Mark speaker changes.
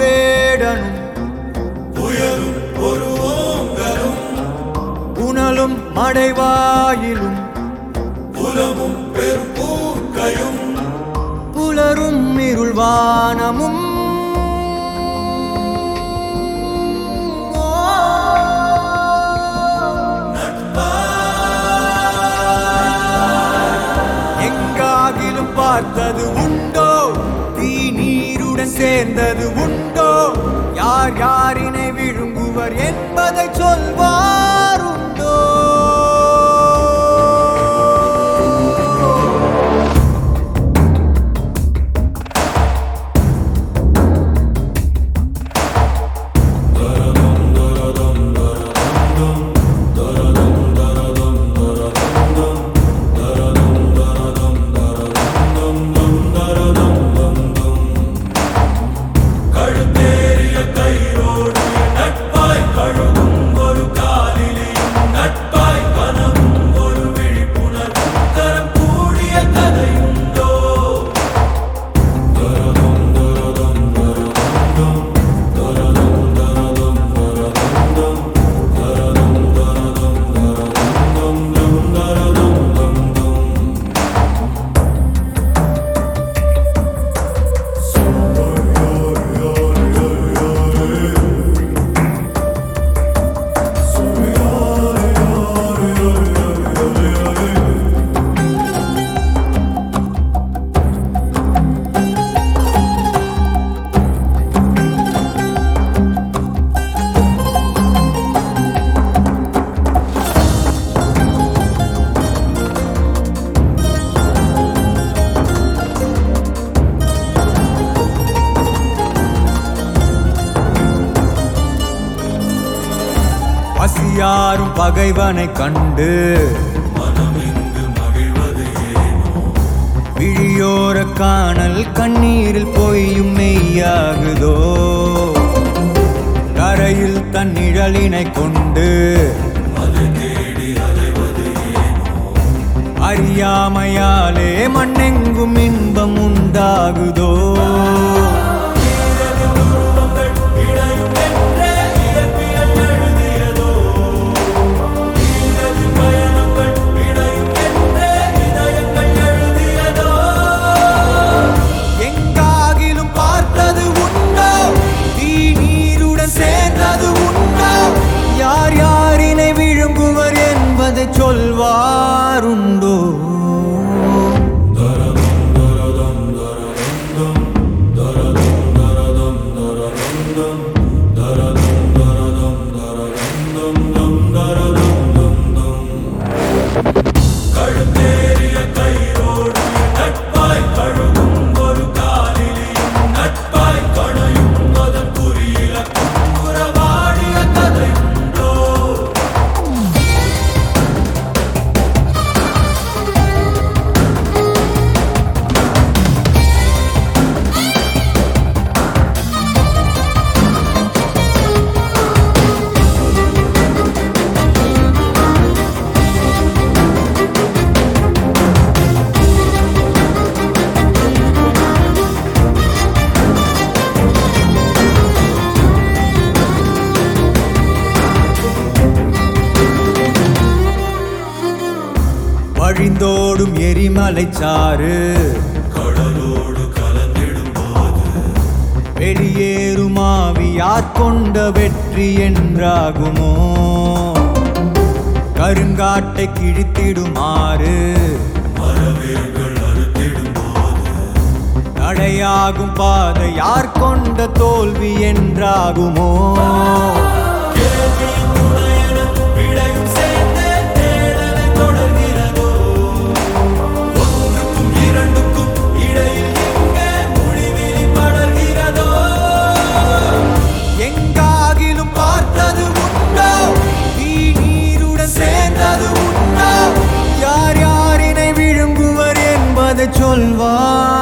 Speaker 1: மாவேடனும்
Speaker 2: புயலும் ஒரு ஓங்கலும்
Speaker 1: புனலும் மடைவாயிலும்
Speaker 2: புலமும் பெரும் பூக்கையும்
Speaker 1: புலரும் இருள்வானமும் எங்காகிலும் பார்த்தது உண்டோ தீ நீருடன் சேர்ந்தது உண்டோ யார் யாரினை விழுங்குவர் என்பதை சொல்வார் உண்டோ
Speaker 2: கழுத்தேறிய கயிறோடு நட்பாய் கழுவும் ஒரு காலிலேயும் நட்பாய் கனவும் ஒரு விழிப்புணர்வு தரம் கூடிய கதையுண்டோ
Speaker 1: பசியாரும் பகைவனை கண்டு
Speaker 2: மனமிங்கு மகிழ்வது ஏனோ
Speaker 1: விழியோர காணல் கண்ணீரில் பொய்யும் மெய்யாகுதோ கரையில் தன் நிழலினை கொண்டு
Speaker 2: அதை தேடி அலைவது ஏனோ
Speaker 1: அறியாமையாலே மண்ணெங்கும் இன்பம் உண்டாகுதோ
Speaker 2: உருவங்கள் இணையும் என்றே இயற்பியல் எழுதியதோ நீரது பயணங்கள் இணையும் என்றே இதயங்கள் எழுதியதோ
Speaker 1: எங்காகிலும் பார்த்தது உண்டோ தீ நீருடன் சேர்ந்தது உண்டோ யார் யாரினை விழுங்குவர் என்பதை சொல்வாருண்டோ
Speaker 2: கழுத்தேறிய கயிறோடு நட்பாய் கழுவும் ஒரு காலிலேயும் நட்பாய் கணையும் அதன் குறியிலக்கும் உறவாடிய கதையுண்டோ
Speaker 1: வழிந்தோடும் எரிமலை சாறு
Speaker 2: கடலோடு கலந்திடும் போது
Speaker 1: வெளியேறும் ஆவியார் கொண்ட வெற்றி என்றாகுமோ கருங்காட்டை கிழித்திடுமாறு
Speaker 2: மரவேர்கள் அறுத்திடும் போது
Speaker 1: தடையாகும் பாதை யார் கொண்ட தோல்வி என்றாகுமோ
Speaker 2: கேள்வியின் துணையென விடையும் சேர்ந்தே தேடலை தொடர்கிறதோ ஒன்றுக்கும் இரண்டுக்கும் இடையில் எங்கே முடிவிலி படர்கிறதோ
Speaker 1: எங்காகிலும் பார்த்தது உண்டோ தீ நீருடன் சேர்ந்தது உண்டோ யார் யாரினை விழுங்குவர் என்பதை சொல்வார்